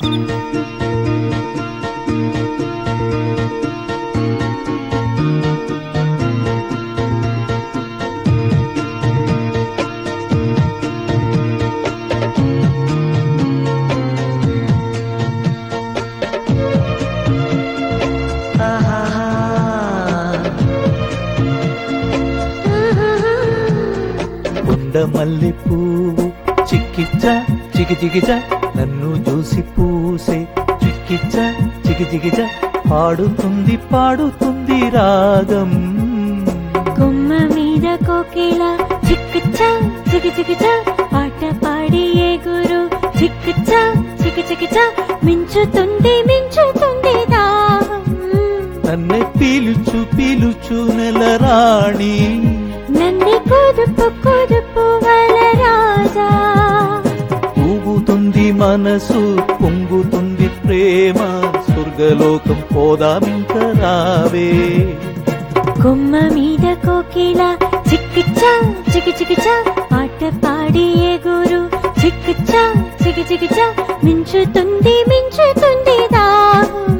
కొండ మల్లె పువ్వు చిక్కిచ్చ చికి చికిచ నన్ను చూసి పూసే చిక్కిచ్చ చికి చికిచ పాడుతుంది పాడుతుంది రాగం కొమ్మ మీద కోకిల చిక్కుచ చికి చికిచ పాట పాడి ఎగురు చిక్కుచ చికి చికిచ మించుతుంది మించుతుంది దాహం నన్నే పీలుచు పీలుచు నెల రాణి నన్ను కుదుపు కుదుపు వల రాజా ఊగుతుంది మనసు పొంగుతుంది ప్రేమ స్వర్గలోకం పోదామింక రావే కొమ్మ మీద కోకిల చిక్కుచ చికి చికిచ పాట పాడి ఎగురు చిక్కుచ చికి చికిచ మించుతుంది మించుతుంది దాహం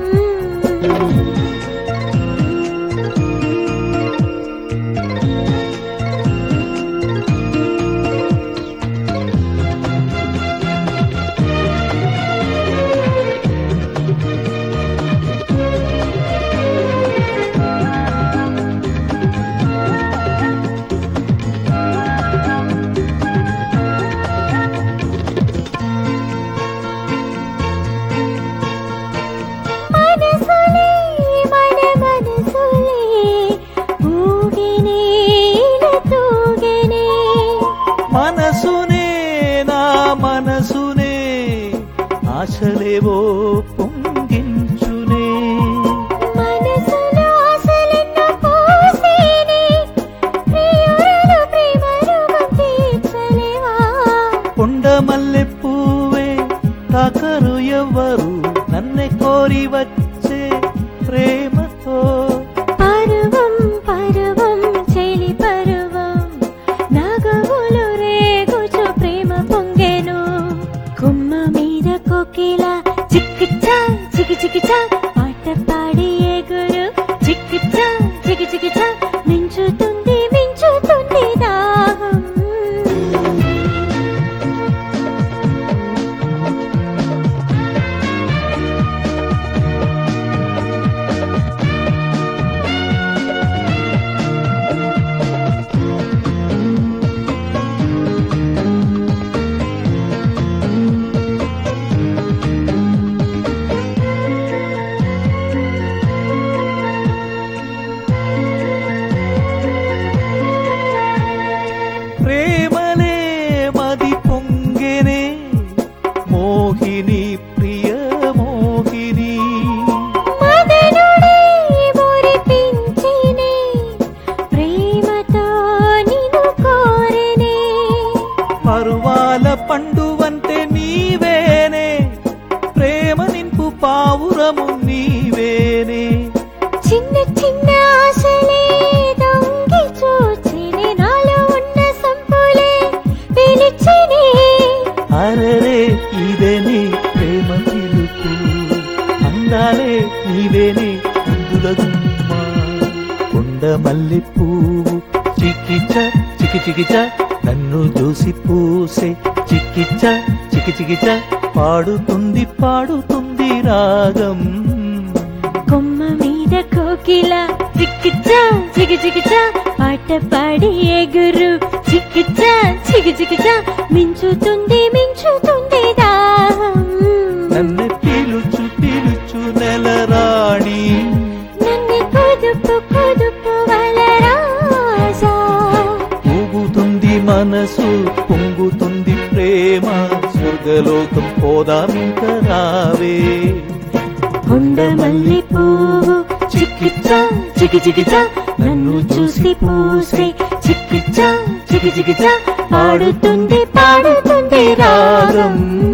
మనసులే మన మనసులే ఊగినే ఇలా తూగినే మనసునే నా మనసునే ఆశలేవో పొంగించునే మనసులో ఆశలెన్నో పోసేనే ప్రియురాలు ప్రేమ రోగం తీర్చలేవా కొండ మల్లె పువ్వే తాకరు ఎవ్వరు నన్నే కోరి వచ్చే ప్రేమతో పరువం పరువం చెలి పరువం నాగవులు రేగుచు ప్రేమ పొంగెను కొమ్మ మీద కోకిల చిక్కిచా చికి చికిచా పాట పాడి ఎగురు చిక్కిచా చికి చికిచా మించుతుంది మించుతుంది దాహం ప్రేమలే మది పొంగెనే మోహిని ప్రియ మోహిని మదనుడే మురిపించినే ప్రేమతో నిన్ను కోరినే పరువాల పండు అంటే నీవేనే ప్రేమ నింపు పావురము నీవేనే చిన్న చిన్న ఆశలే దొంగి చూచినే నాలో ఉన్న సంపులే పిలిచినే అరరే ఇదేనే ప్రేమ పిలుపు అందాలే నీవేనే అందుల గుమ్మ కొండ మల్లె పువ్వు చిక్కిచ్చ చికి చికిచ నన్ను చూసి పూసే చిక్కిచ్చ చికి చికిచ పాడుతుంది పాడుతుంది రాగం కొమ్మ మీద కోకిల చిక్కిచా చికి చికిచా పాట పాడి ఎగురు చిక్కిచా చికి చికిచా మించుతుంది మించుతుంది దాహం నన్ను పిలుచు పిలుచు నెల రాణి నన్ను కుదుపు కుదుపు వల రాజా ఊగుతుంది మనసు పొంగుతుంది ప్రేమ స్వర్గలోకం పోదామింక రావే కొండ మల్లి పువ్వు చిక్కిచా చికి చికిచా నన్ను చూసి పూసే చిక్కిచా చికి చికిచా పాడుతుంది పాడుతుంది రాగం